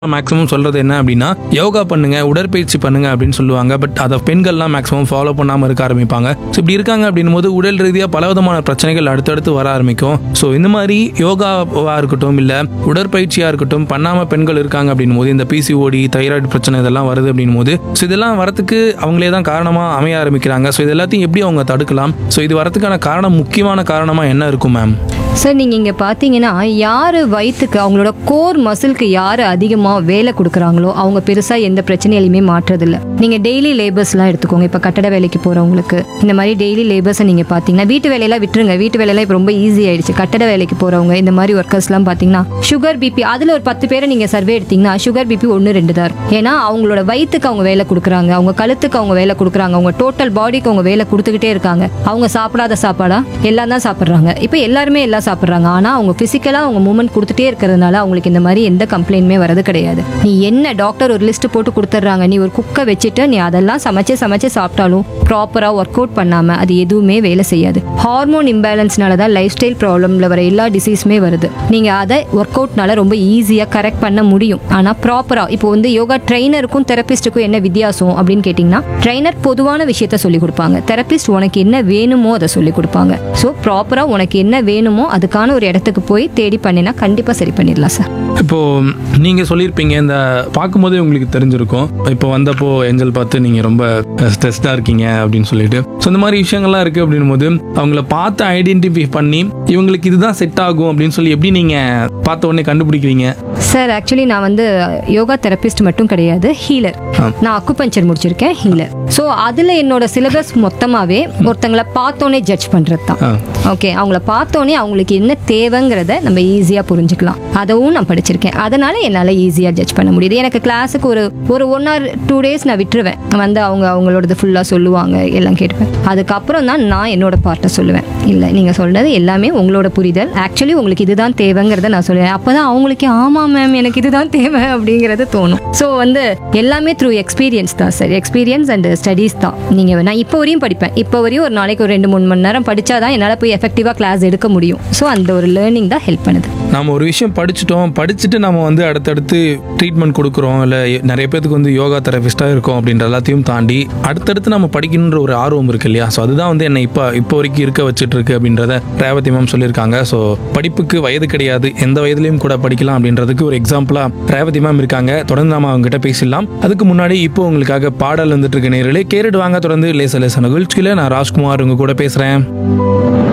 Maximum சொல்றது என்ன அப்படின்னா யோகா பண்ணுங்க உடற்பயிற்சி பண்ணுங்க அப்படின்னு சொல்லுவாங்க பட் அதை பெண்கள்லாம் மேக்ஸிமம் ஃபாலோ பண்ணாம இருக்க ஆரம்பிப்பாங்க ஸோ இப்படி இருக்காங்க அப்படின்னும் போது உடல் ரீதியாக பலவிதமான பிரச்சனைகள் அடுத்தடுத்து வர ஆரம்பிக்கும் ஸோ இந்த மாதிரி யோகாவா இருக்கட்டும் இல்ல உடற்பயிற்சியா இருக்கட்டும் பண்ணாம பெண்கள் இருக்காங்க அப்படின்னும் போது இந்த பிசிஓடி தைராய்டு பிரச்சனை இதெல்லாம் வருது அப்படின்னும் போது ஸோ இதெல்லாம் வரத்துக்கு அவங்களே தான் காரணமா அமைய ஆரம்பிக்கிறாங்க ஸோ இது எல்லாத்தையும் எப்படி அவங்க தடுக்கலாம் ஸோ இது வரதுக்கான காரணம் முக்கியமான காரணமா என்ன இருக்கும் மேம் சார் நீங்கள் இங்கே பார்த்தீங்கன்னா யார் வயிற்றுக்கு அவங்களோட கோர் மசிலுக்கு யார் அதிகமாக வேலை கொடுக்குறாங்களோ அவங்க பெருசாக எந்த பிரச்சனையிலையுமே மாற்றுறதில்ல நீங்கள் டெய்லி லேபர்ஸ்லாம் எடுத்துக்கோங்க இப்போ கட்டட வேலைக்கு போகிறவங்களுக்கு இந்த மாதிரி டெய்லி லேபர்ஸை நீங்கள் பார்த்தீங்கன்னா வீட்டு வேலையெல்லாம் விட்டுருங்க வீட்டு வேலையெல்லாம் இப்போ ரொம்ப ஈஸி ஆயிடுச்சு கட்டட வேலைக்கு போகிறவங்க இந்த மாதிரி ஒர்க்கர்ஸ்லாம் பார்த்தீங்கன்னா சுகர் பிபி அதில் ஒரு பத்து பேரை நீங்கள் சர்வே எடுத்தீங்கன்னா சுகர் பிபி ஒன்று ரெண்டு தான் இருக்கும் ஏன்னா அவங்களோட வயிற்றுக்கு அவங்க வேலை கொடுக்குறாங்க அவங்க கழுத்துக்கு அவங்க வேலை கொடுக்குறாங்க அவங்க டோட்டல் பாடிக்கு அவங்க வேலை கொடுத்துக்கிட்டே இருக்காங்க அவங்க சாப்பிடாத சாப்பாடா எல்லாம் தான் சாப்பிட்றாங்க இப்போ எல்லாருமே எல்லாம் சாப்பிட்றாங்க ஆனால் அவங்க ஃபிசிக்கலாக அவங்க மூவ்மெண்ட் கொடுத்துட்டே இருக்கிறதுனால அவங்களுக்கு இந்த மாதிரி எந்த கம்ப்ளைண்ட்டுமே வரது கிடையாது நீ என்ன டாக்டர் ஒரு லிஸ்ட் போட்டு கொடுத்துட்றாங்க நீ ஒரு குக்கை வச்சுட்டு நீ அதெல்லாம் சமைச்சு சமைச்சு சாப்பிட்டாலும் ப்ராப்பராக ஒர்க் அவுட் பண்ணாமல் அது எதுவுமே வேலை செய்யாது ஹார்மோன் இம்பேலன்ஸ்னால தான் லைஃப் ஸ்டைல் ப்ராப்ளமில் வர எல்லா டிசீஸுமே வருது நீங்கள் அதை ஒர்க் அவுட்னால ரொம்ப ஈஸியாக கரெக்ட் பண்ண முடியும் ஆனால் ப்ராப்பராக இப்போ வந்து யோகா ட்ரைனருக்கும் தெரபிஸ்ட்டுக்கும் என்ன வித்தியாசம் அப்படின்னு கேட்டிங்கன்னா ட்ரைனர் பொதுவான விஷயத்த சொல்லி கொடுப்பாங்க தெரபிஸ்ட் உனக்கு என்ன வேணுமோ அதை சொல்லி கொடுப்பாங்க ஸோ ப்ராப்பராக உனக்கு என்ன வேணுமோ அதுக்கான ஒரு இடத்துக்கு போய் தேடி பண்ணினா கண்டிப்பாக சரி பண்ணிடலாம் சார் இப்போ நீங்க சொல்லியிருப்பீங்க இந்த பார்க்கும்போதே உங்களுக்கு தெரிஞ்சிருக்கும் இப்போ வந்தப்போ ஏஞ்சல் பார்த்து நீங்க ரொம்ப ஸ்ட்ரெஸ்டா இருக்கீங்க அப்படின்னு சொல்லிட்டு ஸோ இந்த மாதிரி விஷயங்கள்லாம் இருக்கு அப்படின்னும் போது அவங்கள பார்த்து ஐடென்டிஃபை பண்ணி இவங்களுக்கு இதுதான் செட் ஆகும் அப்படின்னு சொல்லி எப்படி நீங்க பார்த்த உடனே கண்டுபிடிக்கிறீங்க சார் ஆக்சுவலி நான் வந்து யோகா தெரபிஸ்ட் மட்டும் கிடையாது ஹீலர் நான் அக்குபஞ்சர் முடிச்சிருக்கேன் ஹீலர் ஸோ அதில் என்னோட சிலபஸ் மொத்தமாகவே ஒருத்தங்களை பார்த்தோன்னே ஜட்ஜ் பண்ணுறது தான் ஆ. ஓகே அவங்கள பார்த்தோன்னே அவங்களுக்கு என்ன தேவைங்கிறத நம்ம ஈஸியாக புரிஞ்சுக்கலாம் அதவும் நான் படிச்சிருக்கேன் அதனால என்னால் ஈஸியாக ஜட்ஜ் பண்ண முடியுது எனக்கு கிளாஸுக்கு ஒரு ஒரு ஒன் ஆர் டூ டேஸ் நான் விட்டுருவேன் வந்து அவங்க அவங்களோடது ஃபுல்லாக சொல்லுவாங்க எல்லாம் கேட்டுப்பேன் அதுக்கப்புறம் தான் நான் என்னோட பார்ட்டை சொல்லுவேன் இல்லை நீங்கள் சொல்றது எல்லாமே உங்களோட புரிதல் ஆக்சுவலி உங்களுக்கு இதுதான் தேவைங்கிறத நான் சொல்லுவேன் அப்போ தான் அவங்களுக்கே ஆமாம் மேம் எனக்கு இதுதான் தேவை அப்படிங்கிறது தோணும் ஸோ வந்து எல்லாமே த்ரூ எக்ஸ்பீரியன்ஸ் தான் சார் எக்ஸ்பீரியன்ஸ் அண்ட் ஸ்டடீஸ் தான் நீங்கள் நான் இப்போ வரையும் படிப்பேன் இப்போ வரையும் ஒரு நாளைக்கு ஒரு ரெண்டு மூணு மணி நேரம் படித்தா தான் என்னால் போய் எஃபெக்டிவாக கிளாஸ் எடுக்க முடியும் ஸோ அந்த ஒரு லேர்னிங் தான் ஹெல்ப் பண்ணுது நாம ஒரு விஷயம் படிச்சுட்டோம் படிச்சுட்டு நம்ம வந்து அடுத்தடுத்து ட்ரீட்மெண்ட் கொடுக்குறோம் இல்லை நிறைய பேத்துக்கு வந்து யோகா தெரபிஸ்டாக இருக்கும் அப்படின்ற எல்லாத்தையும் தாண்டி அடுத்தடுத்து நம்ம படிக்கணுன்ற ஒரு ஆர்வம் இருக்கு இல்லையா ஸோ அதுதான் வந்து என்னை இப்போ இப்போ வரைக்கும் இருக்க வச்சுட்டு இருக்கு அப்படின்றத ரேவதி மேம் சொல்லியிருக்காங்க ஸோ படிப்புக்கு வயது கிடையாது எந்த வயதுலையும் கூட படிக்கலாம் அப்படின்றதுக்கு ஒரு எக்ஸாம்பிளாக ரேவதி மேம் இருக்காங்க தொடர்ந்து நாம அவங்க கிட்ட பேசிடலாம் அதுக்கு முன்னாடி இப்போ உங்களுக்காக பாடல் வந்துட்டு இருக்க நேரிலே கேரட் வாங்க தொடர்ந்து லேச லேச நிகழ்ச்சியில் நான் ராஜ்குமார் உங்க கூட பேசுகிறேன்